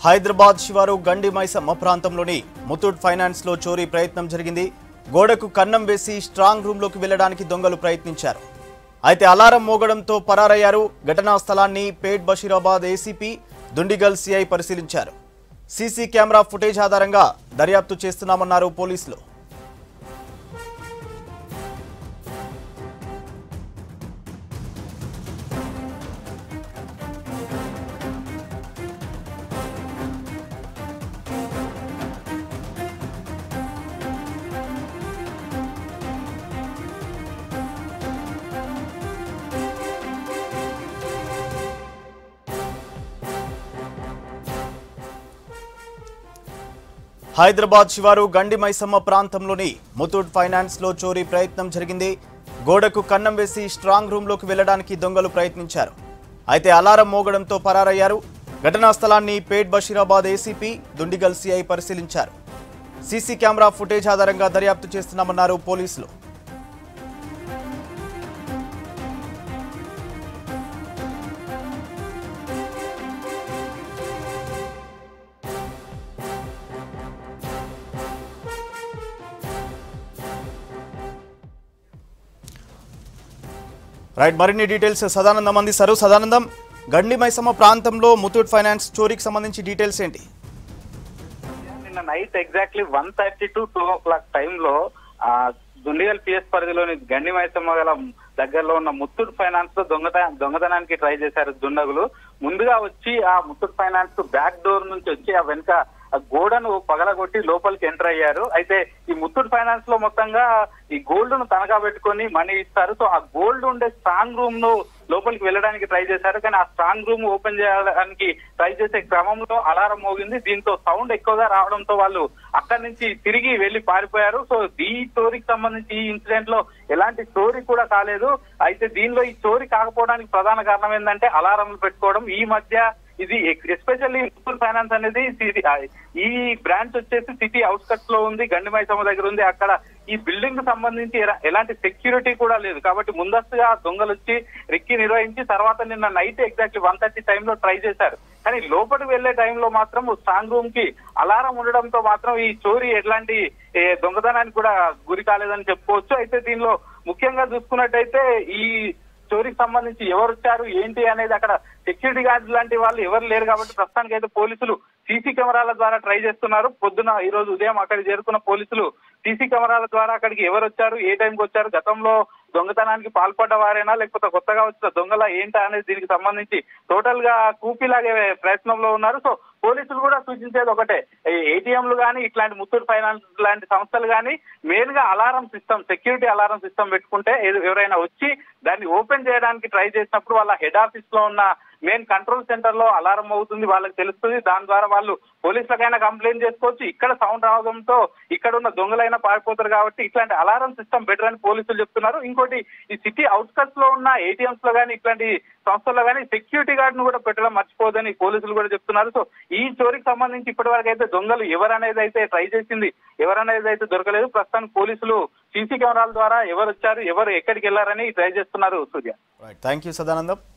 హైదరాబాద్ శివారు గండి మైసమ్మ ప్రాంతంలోని ముతూట్ ఫైనాన్స్ లో చోరీ ప్రయత్నం జరిగింది గోడకు కన్నం వేసి స్ట్రాంగ్ రూమ్ లోకి వెళ్లడానికి దొంగలు ప్రయత్నించారు అయితే అలారం మోగడంతో పరారయ్యారు ఘటనా స్థలాన్ని పేట్ బషీరాబాద్ ఏసీపీ దుండిగల్ సిఐ పరిశీలించారు సీసీ కెమెరా ఫుటేజ్ ఆధారంగా దర్యాప్తు చేస్తున్నామన్నారు పోలీసులు హైదరాబాద్ శివారు గండి మైసమ్మ ప్రాంతంలోని ముతూట్ ఫైనాన్స్ లో చోరీ ప్రయత్నం జరిగింది గోడకు కన్నం వేసి స్ట్రాంగ్ రూమ్ లోకి వెళ్లడానికి దొంగలు ప్రయత్నించారు అయితే అలారం మోగడంతో పరారయ్యారు ఘటనా స్థలాన్ని పేట్ బషీరాబాద్ ఏసీపీ దుండిగల్ సిఐ పరిశీలించారు సీసీ కెమెరా ఫుటేజ్ ఆధారంగా దర్యాప్తు చేస్తున్నామన్నారు పోలీసులు రైట్ మరిన్ని డీటెయిల్స్ సదానందం అందిస్తారు సదానందం గండి మైసమ్మ ప్రాంతంలో ముతూట్ ఫైనాన్స్ చోరీకి సంబంధించి డీటెయిల్స్ ఏంటి నిన్న night exactly one thirty to two o'clock టైంలో ఆ దుండిగల్ పిఎస్ పరిధిలోని గండి మైసమ్మ గల దగ్గరలో ఉన్న ముత్తూట్ ఫైనాన్స్ లో దొంగత దొంగతనానికి ట్రై చేశారు దుండగులు ముందుగా వచ్చి ఆ ముత్తూట్ ఫైనాన్స్ బ్యాక్ డోర్ నుంచి వచ్చి ఆ వెనుక ఆ గోడను పగలగొట్టి లోపలికి ఎంటర్ అయ్యారు అయితే ఈ ముత్తూట్ ఫైనాన్స్ లో మొత్తంగా ఈ గోల్డ్ ను తనఖా పెట్టుకొని మనీ ఇస్తారు సో ఆ గోల్డ్ ఉండే స్ట్రాంగ్ రూమ్ ను లోపలికి వెళ్ళడానికి ట్రై చేశారు కానీ ఆ స్ట్రాంగ్ రూమ్ ఓపెన్ చేయడానికి ట్రై చేసే క్రమంలో అలారం మోగింది దీంతో సౌండ్ ఎక్కువగా రావడంతో వాళ్ళు అక్కడి నుంచి తిరిగి వెళ్లి పారిపోయారు సో ఈ స్టోరీకి సంబంధించి ఈ ఇన్సిడెంట్ లో ఎలాంటి స్టోరీ కూడా కాలేదు అయితే దీనిలో ఈ స్టోరీ కాకపోవడానికి ప్రధాన కారణం ఏంటంటే అలారంలు పెట్టుకోవడం ఈ మధ్య ఇది ఎస్పెషల్లీ ముత్తూర్ ఫైనాన్స్ అనేది సిటీ- ఈ బ్రాంచ్ వచ్చేసి సిటీ అవుట్స్కట్స్ లో ఉంది గండిమైసమ్మ దగ్గర ఉంది అక్కడ ఈ బిల్డింగ్ కు సంబంధించి ఎలా- ఎలాంటి సెక్యూరిటీ కూడా లేదు కాబట్టి ముందస్తుగా దొంగలు వచ్చి రెక్కి నిర్వహించి తర్వాత నిన్న నైట్ ఎగ్జాక్ట్లీ వన్ థర్టీ టైంలో ట్రై చేశారు కానీ లోపలికి వెళ్లే టైంలో మాత్రం స్ట్రాంగ్ రూమ్ కి అలారం ఉండడంతో మాత్రం ఈ చోరీ ఎట్లాంటి ఏ, దొంగతనానికి కూడా గురి కాలేదని చెప్పుకోవచ్చు అయితే దీనిలో ముఖ్యంగా చూసుకున్నట్టయితే ఈ స్టోరీకి సంబంధించి ఎవరు వచ్చారు ఏంటి అనేది అక్కడ సెక్యూరిటీ గార్డ్స్ లాంటి వాళ్ళు ఎవరు లేరు కాబట్టి ప్రస్తుతానికి అయితే పోలీసులు సీసీ కెమెరాల ద్వారా ట్రై చేస్తున్నారు పొద్దున ఈ రోజు ఉదయం అక్కడికి చేరుకున్న పోలీసులు సీసీ కెమెరాల ద్వారా అక్కడికి ఎవరు వచ్చారు ఏ టైంకి వచ్చారు గతంలో దొంగతనానికి పాల్పడ్డ వారేనా లేకపోతే కొత్తగా వచ్చిన దొంగల ఏంటా అనేది దీనికి సంబంధించి టోటల్ గా కూపీలాగే ప్రయత్నంలో ఉన్నారు సో పోలీసులు కూడా సూచించేది ఒకటే ఏటీఎంలు కానీ ఇట్లాంటి ముత్తూట్ ఫైనాన్స్ లాంటి సంస్థలు కానీ మెయిన్ గా alarm system security alarm system పెట్టుకుంటే ఎవ- ఎవరైనా వచ్చి దాన్ని ఓపెన్ చేయడానికి ట్రై చేసినప్పుడు వాళ్ళ హెడ్ ఆఫీస్ లో ఉన్న మెయిన్ కంట్రోల్ సెంటర్ లో అలారం అవుతుంది వాళ్ళకి తెలుస్తుంది దాని ద్వారా వాళ్ళు పోలీసులకైనా కంప్లైంట్ చేసుకోవచ్చు ఇక్కడ సౌండ్ రావడంతో ఇక్కడ ఉన్న దొంగలైనా పారిపోతారు కాబట్టి ఇట్లాంటి అలారం సిస్టమ్ బెటర్ అని పోలీసులు చెప్తున్నారు ఇంకోటి ఈ సిటీ అవుట్స్కట్స్ లో ఉన్న ఏటీఎంస్ లో కానీ ఇట్లాంటి సంస్థల్లో కానీ సెక్యూరిటీ గార్డ్ ను కూడా పెట్టడం మర్చిపోదని పోలీసులు కూడా చెప్తున్నారు సో ఈ చోరీకి సంబంధించి ఇప్పటి వరకు అయితే దొంగలు ఎవరనేది అయితే ట్రై చేసింది ఎవరనేది అయితే దొరకలేదు ప్రస్తుతానికి పోలీసులు సీసీ కెమెరాల ద్వారా ఎవరు వచ్చారు ఎవరు ఎక్కడికి వెళ్లారని ట్రై చేస్తున్నారు Surya right thank you Sadanandam